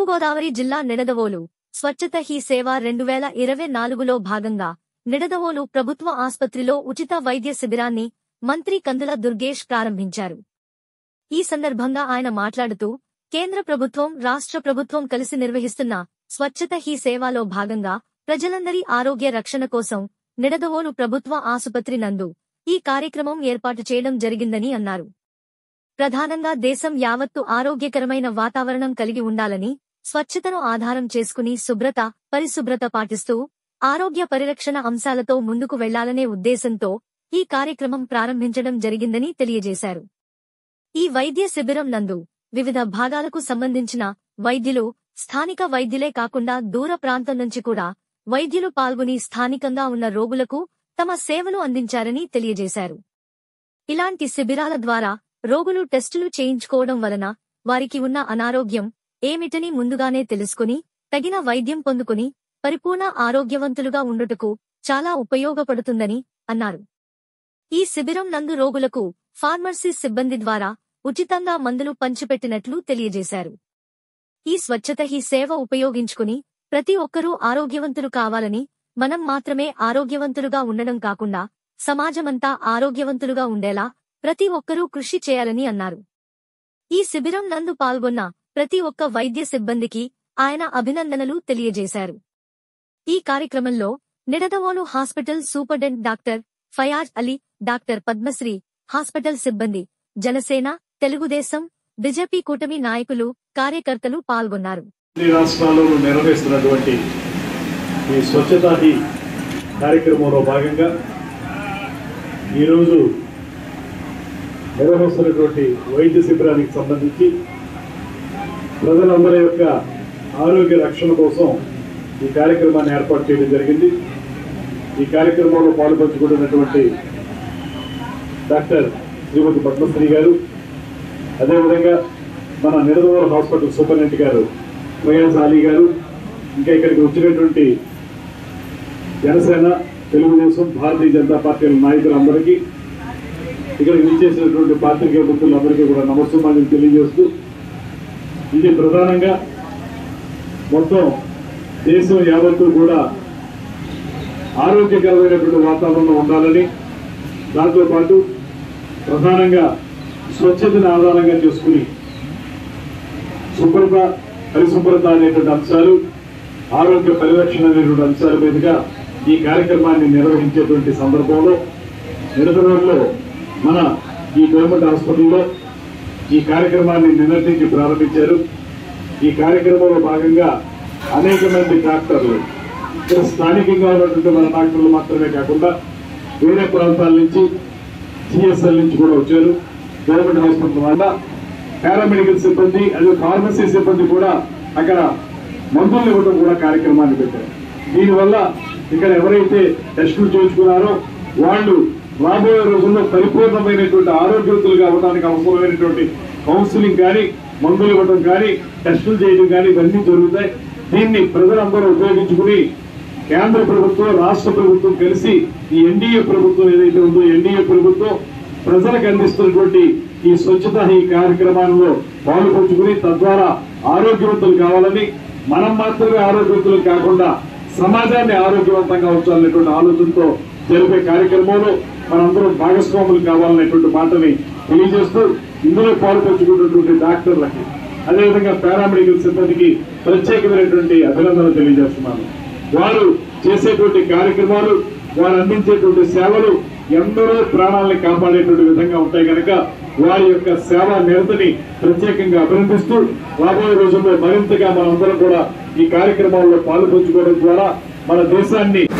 తూర్పుగోదావరి జిల్లా నిడదవోలు స్వచ్ఛత హీ సేవ రెండు వేల ఇరవై నాలుగులో భాగంగా నిడదవోలు ప్రభుత్వ ఆస్పత్రిలో ఉచిత వైద్య శిబిరాన్ని మంత్రి కందుల దుర్గేష్ ప్రారంభించారు ఈ సందర్భంగా ఆయన మాట్లాడుతూ కేంద్ర ప్రభుత్వం రాష్ట్ర ప్రభుత్వం కలిసి నిర్వహిస్తున్న స్వచ్ఛత హీ సేవలో భాగంగా ప్రజలందరి ఆరోగ్య రక్షణ కోసం నిడదవోలు ప్రభుత్వ ఆసుపత్రి నందు ఈ కార్యక్రమం ఏర్పాటు చేయడం జరిగిందని అన్నారు ప్రధానంగా దేశం యావత్తు ఆరోగ్యకరమైన వాతావరణం కలిగి ఉండాలని స్వచ్ఛతను ఆధారం చేసుకుని శుభ్రత పరిశుభ్రత పాటిస్తూ ఆరోగ్య పరిరక్షణ అంశాలతో ముందుకు వెళ్లాలనే ఉద్దేశంతో ఈ కార్యక్రమం ప్రారంభించడం జరిగిందని తెలియజేశారు ఈ వైద్య శిబిరం నందు వివిధ భాగాలకు సంబంధించిన వైద్యులు స్థానిక వైద్యులే కాకుండా దూర ప్రాంతం నుంచి కూడా వైద్యులు పాల్గొని స్థానికంగా ఉన్న రోగులకు తమ సేవలు అందించారని తెలియజేశారు ఇలాంటి శిబిరాల ద్వారా రోగులు టెస్టులు చేయించుకోవడం వలన వారికి ఉన్న అనారోగ్యం ఏమిటని ముందుగానే తెలుసుకుని తగిన వైద్యం పొందుకుని పరిపూర్ణ ఆరోగ్యవంతులుగా ఉండుటకు చాలా ఉపయోగపడుతుందని అన్నారు ఈ శిబిరం నందు రోగులకు ఫార్మసీ సిబ్బంది ద్వారా ఉచితంగా మందులు పంచిపెట్టినట్లు తెలియజేశారు ఈ స్వచ్ఛత ఈ సేవ ఉపయోగించుకుని ప్రతి ఒక్కరూ ఆరోగ్యవంతులు కావాలని మనం మాత్రమే ఆరోగ్యవంతులుగా ఉండడం కాకుండా సమాజమంతా ఆరోగ్యవంతులుగా ఉండేలా ప్రతి ఒక్కరూ కృషి చేయాలని అన్నారు ఈ శిబిరం నందు పాల్గొన్న ప్రతి ఒక్క వైద్య సిబ్బందికి ఆయన అభినందనలు తెలియజేశారు ఈ కార్యక్రమంలో Nidadavolu hospital superintendent doctor Fayaz Ali doctor Padmasri hospital సిబ్బంది జనసేన తెలుగుదేశం బీజేపీ కూటమి నాయకులు కార్యకర్తలు పాల్గొన్నారు అన్ని రాష్ట్రాల్లోనూ నిర్వహిస్తున్నటువంటి ఈ స్వచ్ఛతా హీ కార్యక్రమంలో భాగంగా ఈరోజు నిర్వహిస్తున్నటువంటి వైద్య శిబిరానికి సంబంధించి ప్రజలందరి యొక్క ఆరోగ్య రక్షణ కోసం ఈ కార్యక్రమాన్ని ఏర్పాటు చేయడం జరిగింది ఈ కార్యక్రమంలో పాల్పంచుకుంటున్నటువంటి డాక్టర్ శ్రీమతి పద్మశ్రీ గారు అదేవిధంగా మన నిడదవోలు హాస్పిటల్ సూపరింటెండెంట్ గారు ప్రయాస్ అలీ గారు ఇంకా ఇక్కడికి వచ్చినటువంటి జనసేన తెలుగుదేశం భారతీయ జనతా పార్టీ నాయకులందరికీ ఇక్కడికి విచ్చేసినటువంటి పాత్రికేయ మిత్రులందరికీ కూడా నమస్కారం తెలియజేస్తూ ఇది ప్రధానంగా మొత్తం దేశం యావత్తు కూడా ఆరోగ్యకరమైనటువంటి వాతావరణం ఉండాలని దాంతో పాటు ప్రధానంగా స్వచ్ఛతను ఆధారంగా చేసుకుని శుభ్రత పరిశుభ్రత అనేటువంటి అంశాలు ఆరోగ్య పరిరక్షణ అనేటువంటి అంశాల మీదుగా ఈ కార్యక్రమాన్ని నిర్వహించేటువంటి సందర్భంలో నిడదవోలులో మన ఈ గవర్నమెంట్ హాస్పిటల్లో ఈ కార్యక్రమాన్ని నిన్నటి నుంచి ప్రారంభించారు ఈ కార్యక్రమంలో భాగంగా అనేక మంది డాక్టర్లు ఇక్కడ స్థానికంగా ఉన్నటువంటి మన డాక్టర్లు మాత్రమే కాకుండా వేరే ప్రాంతాల నుంచి సిఎస్ఎల్ నుంచి కూడా వచ్చారు గవర్నమెంట్ హాస్పిటల్ వల్ల పారామెడికల్ సిబ్బంది అదే ఫార్మసీ సిబ్బంది కూడా అక్కడ మందులు ఇవ్వడం కూడా కార్యక్రమాన్ని పెట్టారు దీనివల్ల ఇక్కడ ఎవరైతే టెస్టులు చేయించుకున్నారో వాళ్ళు రాబోయే రోజుల్లో పరిపూర్ణమైనటువంటి ఆరోగ్యవంతులుగా అవ్వడానికి అవసరమైనటువంటి కౌన్సిలింగ్ కానీ మందులు ఇవ్వడం కానీ టెస్టులు చేయడం కానీ ఇవన్నీ జరుగుతాయి దీన్ని ప్రజలందరూ ఉపయోగించుకుని కేంద్ర ప్రభుత్వం రాష్ట్ర ప్రభుత్వం కలిసి ఈ ఎన్డీఏ ప్రభుత్వం ఏదైతే ఉందో ఎన్డీఏ ప్రభుత్వం ప్రజలకు అందిస్తున్నటువంటి ఈ స్వచ్ఛత ఈ కార్యక్రమాల్లో పాల్పంచుకుని తద్వారా ఆరోగ్యవంతులు కావాలని మనం మాత్రమే ఆరోగ్యవంతులు కాకుండా సమాజాన్ని ఆరోగ్యవంతంగా ఉంచాలనేటువంటి ఆలోచనతో జరిపే కార్యక్రమంలో మనందరం భాగస్వాములు కావాలనేటువంటి మాటని తెలియజేస్తూ ఇందులో పాల్పంచుకున్నటువంటి డాక్టర్లకి అదేవిధంగా పారామెడికల్ సిబ్బందికి ప్రత్యేకమైనటువంటి అభినందనలు తెలియజేస్తున్నాను వారు చేసేటువంటి కార్యక్రమాలు వారు అందించేటువంటి సేవలు ఎందరో ప్రాణాలని కాపాడేటువంటి విధంగా ఉంటాయి కనుక వారి యొక్క సేవా నిరతని ప్రత్యేకంగా అభినందిస్తూ రాబోయే రోజుల్లో మరింతగా మనందరం కూడా ఈ కార్యక్రమాల్లో పాల్పంచుకోవడం ద్వారా మన దేశాన్ని